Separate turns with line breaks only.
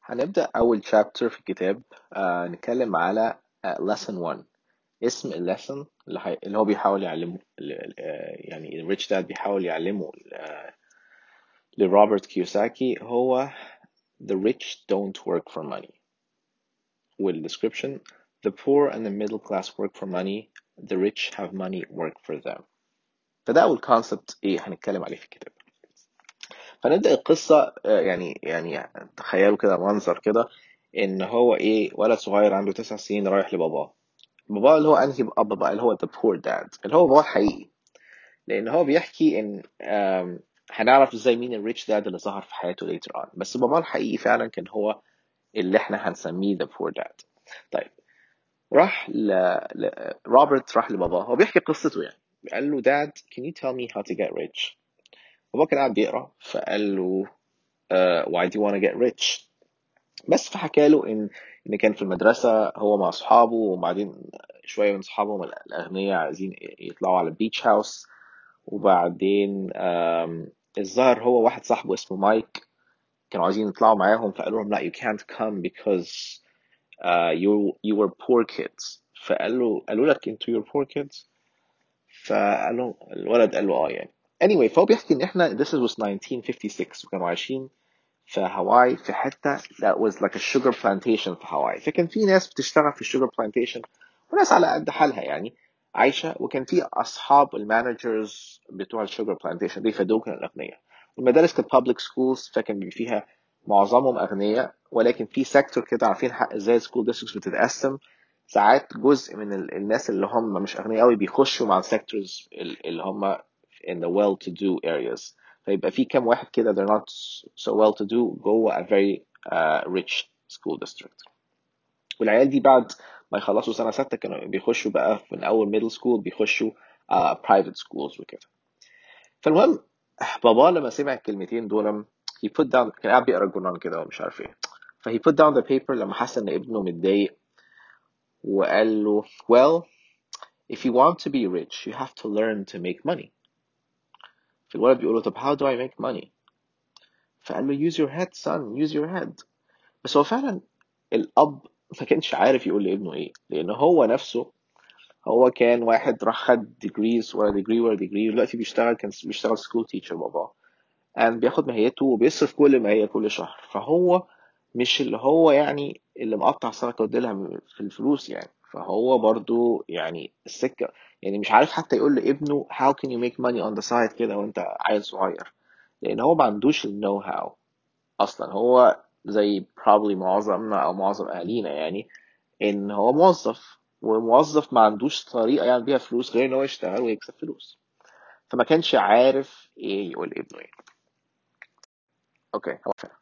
هنبدأ أول chapter في الكتاب آه نتكلم على آه lesson 1 اسم الليسن اللي, حي... اللي هو بيحاول يعلمه ال- آه، يعني الريتش داد بيحاول يعلمه آه، لروبرت كيوساكي هو The rich don't work for money والدescription The poor and the middle class work for money The rich have money work for them فده أول concept إيه هنتكلم عليه في الكتاب فنبدأ القصة آه، يعني يعني تخيلوا كده منظر كده إن هو إيه ولد صغير عنده تسع سنين رايح لباباه باباه اللي هو أنهي أب بقى اللي هو the poor dad اللي هو باباه الحقيقي لأن هو بيحكي إن آم، هنعرف إزاي مين الريتش داد اللي ظهر في حياته later on بس باباه الحقيقي فعلا كان هو اللي إحنا هنسميه the poor dad طيب راح ل... ل... روبرت راح لباباه هو بيحكي قصته يعني قال له dad can you tell me how to get rich بابا كان قاعد بيقرا فقال له uh, why do you want to get rich بس فحكى له ان ان كان في المدرسه هو مع اصحابه وبعدين شويه من اصحابهم الاغنياء عايزين يطلعوا على البيتش هاوس وبعدين آم، الظاهر هو واحد صاحبه اسمه مايك كانوا عايزين يطلعوا معاهم فقالوا لهم لا you can't come because uh, you you were poor kids فقال له قالوا لك انتوا you're poor kids فقال له الولد قال له اه يعني anyway فهو بيحكي ان احنا this was 1956 وكانوا عايشين في هاواي في حتة that was like a sugar plantation في هاواي فكان في ناس بتشتغل في الشوجر plantation وناس على قد حالها يعني عايشة وكان في أصحاب المانجرز بتوع الشوجر plantation دي فدول كانوا الأغنياء والمدارس كانت public schools فكان بيبقى فيها معظمهم أغنياء ولكن في سيكتور كده عارفين حق ازاي السكول districts بتتقسم ساعات جزء من ال- الناس اللي هم مش أغنياء قوي بيخشوا مع السيكتورز اللي هم in the well-to-do areas فيبقى في كام واحد كده they're not so well to do جوه a very uh, rich school district والعيال دي بعد ما يخلصوا سنة ستة كانوا بيخشوا بقى من أول middle school بيخشوا uh, private schools وكده فالمهم بابا لما سمع الكلمتين دول he put down كان قاعد بيقرا الجورنال كده ومش عارف ايه فهي put down the paper لما حس ان ابنه متضايق وقال له well if you want to be rich you have to learn to make money فالولد بيقول له طب how do I make money فقال له use your head son use your head بس هو فعلا الأب ما كانش عارف يقول لابنه إيه لأن هو نفسه هو كان واحد راح خد degrees ورا degree ورا degree ودلوقتي بيشتغل كان بيشتغل school teacher بابا and بياخد ماهيته وبيصرف كل ماهية كل شهر فهو مش اللي هو يعني اللي مقطع سمكة وديلها في الفلوس يعني فهو برضو يعني السكة يعني مش عارف حتى يقول لابنه how can you make money on the side كده وانت عيل صغير لأن هو ما عندوش النو هاو اصلا هو زي probably معظمنا او معظم اهالينا يعني ان هو موظف وموظف ما عندوش طريقه يعمل بيها فلوس غير ان هو يشتغل ويكسب فلوس فما كانش عارف ايه يقول لابنه ايه اوكي هو فاهم